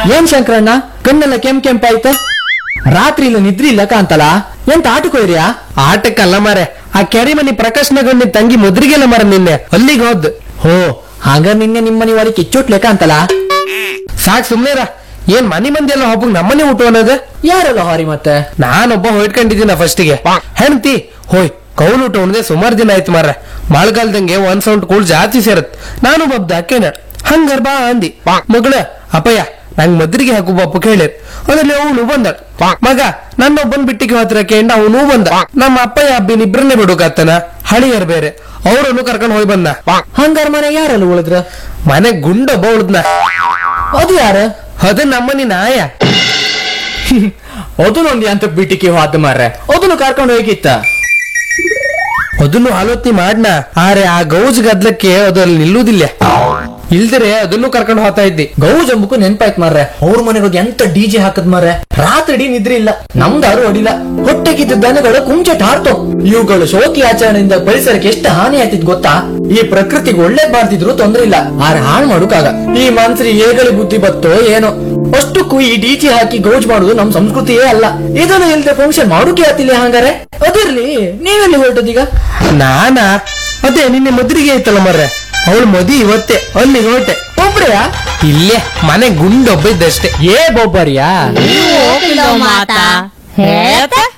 ಏನ್ ಶಂಕರಣ್ಣ ಕಣ್ಣೆಲ್ಲ ಕೆಂಪ್ ಕೆಂಪಾಯ್ತು ರಾತ್ರಿ ಇಲ್ಲ ನಿದ್ರಿ ಇಲ್ಲ ಕಾಂತಲ್ಲ ಎಂತ ಆಟಕ್ಕೋಯ್ರಿಯಾ ಆಟಕ್ಕಲ್ಲ ಮಾರೆ ಆ ಕೆರೆ ಮನಿ ಪ್ರಕಾಶ್ನಗೊಂಡ್ ನಿನ್ ತಂಗಿ ಮುದ್ರಿಗೆಲ್ಲ ಮರ ನಿನ್ನೆ ಅಲ್ಲಿಗೆ ಹೋದ್ ಹೋ ಹಾಗ ನಿನ್ನೆ ನಿಮ್ಮನಿ ಒಳಗೆ ಕಿಚ್ಚೋಟ್ ಲೆಕ್ಕ ಅಂತಲ್ಲ ಸಾಕ್ ಸುಮ್ನೆರ ಏನ್ ಮನಿ ಮಂದಿ ಎಲ್ಲ ಹಬ್ಬಕ್ ನಮ್ಮನೆ ಊಟ ಅನ್ನೋದು ಯಾರಲ್ಲ ಹಾರಿ ಮತ್ತೆ ನಾನೊಬ್ಬ ಹೊಯ್ಟ್ಕೊಂಡಿದ್ದೀನ ಫಸ್ಟಿಗೆ ಹೆಣ್ತಿ ಹೋಯ್ ಕೌಲ್ ಊಟ ಉಣ್ದೆ ಸುಮಾರು ದಿನ ಆಯ್ತು ಮಾರ್ರೆ ಮಳೆಗಾಲದಂಗೆ ಒಂದ್ ಸೌಂಡ್ ಕೂಳ್ ಜಾಸ್ತಿ ಸೇರತ್ ನಾನು ಬಬ್ದ ಹಾಕೇನ ಹಂಗಾರ್ ಬಾ ಅಂದಿ ಮಗಳ ಅಪ್ಪಯ್ಯ ನಂಗ್ ಮದ್ರಿಗೆ ಹಾಕು ಬಪ್ಪು ಕೇಳಿರ್ ಅದ್ರಲ್ಲಿ ಅವನು ಬಂದ ಮಗ ನನ್ನೊಬ್ಬನ್ ಬಿಟ್ಟಿಗೆ ಹತ್ರ ಕೇಂಡ ಅವನು ಬಂದ ನಮ್ಮ ಅಪ್ಪಯ್ಯ ಅಬ್ಬಿನ ಇಬ್ರನ್ನೇ ಬಿಡುಕಾತನ ಹಳಿಯರ್ ಬೇರೆ ಅವರನ್ನು ಕರ್ಕೊಂಡ್ ಹೋಗಿ ಬಂದ ಹಂಗಾರ ಮನೆ ಯಾರಲ್ಲ ಉಳಿದ್ರ ಮನೆ ಗುಂಡೊಬ್ಬ ಉಳ್ದ್ನ ಅದು ಯಾರ ಅದು ನಮ್ಮನಿ ನಾಯ ಅದನ್ನೊಂದು ಅಂತ ಬಿಟ್ಟಿಗೆ ಹೋದ ಮಾರ್ರೆ ಅದನ್ನು ಕರ್ಕೊಂಡು ಹೋಗಿತ್ತ ಅದನ್ನು ಆಲೋಚನೆ ಮಾಡ್ನ ಆರೆ ಆ ಗೌಜ್ ಗದ್ಲಕ್ಕೆ ಅದು ಅಲ್ಲಿ ನಿಲ್ಲುವುದಿಲ್ಲ ಇಲ್ದರೆ ಅದನ್ನು ಕರ್ಕೊಂಡು ಹೋಗ್ತಾ ಇದ್ದಿ ಗೌಜ್ ಅಂಬಕ್ಕೂ ನೆನ್ಪಾಯ್ತು ಮಾರ್ರೆ ಅವ್ರ ಮನೆಗೆ ಹೋಗಿ ಎಂತ ಡಿಜೆ ಹಾಕದ್ ಮಾರ್ರೆ ರಾತ್ರಿ ಇಡೀ ನಿದ್ರೆ ಇಲ್ಲ ನಮ್ದಾರು ಅಡಿಲ್ಲ ಹೊಟ್ಟೆಗಿದ್ದ ದನಗಳು ಕುಂಚಟ ಹಾರ್ತು ಇವುಗಳು ಶೋಕಿ ಆಚರಣೆಯಿಂದ ಪರಿಸರಕ್ಕೆ ಎಷ್ಟು ಹಾನಿ ಆಗ್ತಿದ್ ಗೊತ್ತಾ ಈ ಪ್ರಕೃತಿಗೆ ಒಳ್ಳೆ ಬಾರ್ತಿದ್ರು ತೊಂದ್ರೆ ಇಲ್ಲ ಆದ್ರೆ ಹಾಳು ಮಾಡೋಕಾಗ ಈ ಮನ್ಸರಿ ಏಗಳಿ ಬುದ್ಧಿ ಬತ್ತೋ ಏನೋ ಅಷ್ಟಕ್ಕೂ ಈ ಡಿಜೆ ಹಾಕಿ ಗೌಜ್ ಮಾಡುದು ನಮ್ ಸಂಸ್ಕೃತಿಯೇ ಅಲ್ಲ ಇದನ್ನು ಇಲ್ದೆ ಫಂಕ್ಷನ್ ಮಾಡೋಕೆ ಆತಿಲ್ಲ ಹಂಗಾರೆ ಅದಿರ್ಲಿ ನೀವೆಲ್ಲಿ ಹೊರಟದೀಗ ನಾನಾ ಅದೇ ನಿನ್ನೆ ಮದ್ರಿಗೆ ಐತಲ್ಲ ಮರ್ರೆ ಅವಳು ಮದಿ ಇವತ್ತೇ ಅಲ್ಲಿಗೆ ಹೊರಟೆ ಒಬ್ರೆಯಾ ಇಲ್ಲೇ ಮನೆ ಗುಂಡೊಬ್ಬ ಇದ್ದಷ್ಟೇ ಏ ಬೊಬ್ಬರಿಯಾ ಹೋಗಿಲ್ಲ ಮಾತಾ ಹೇಳ್ತಾ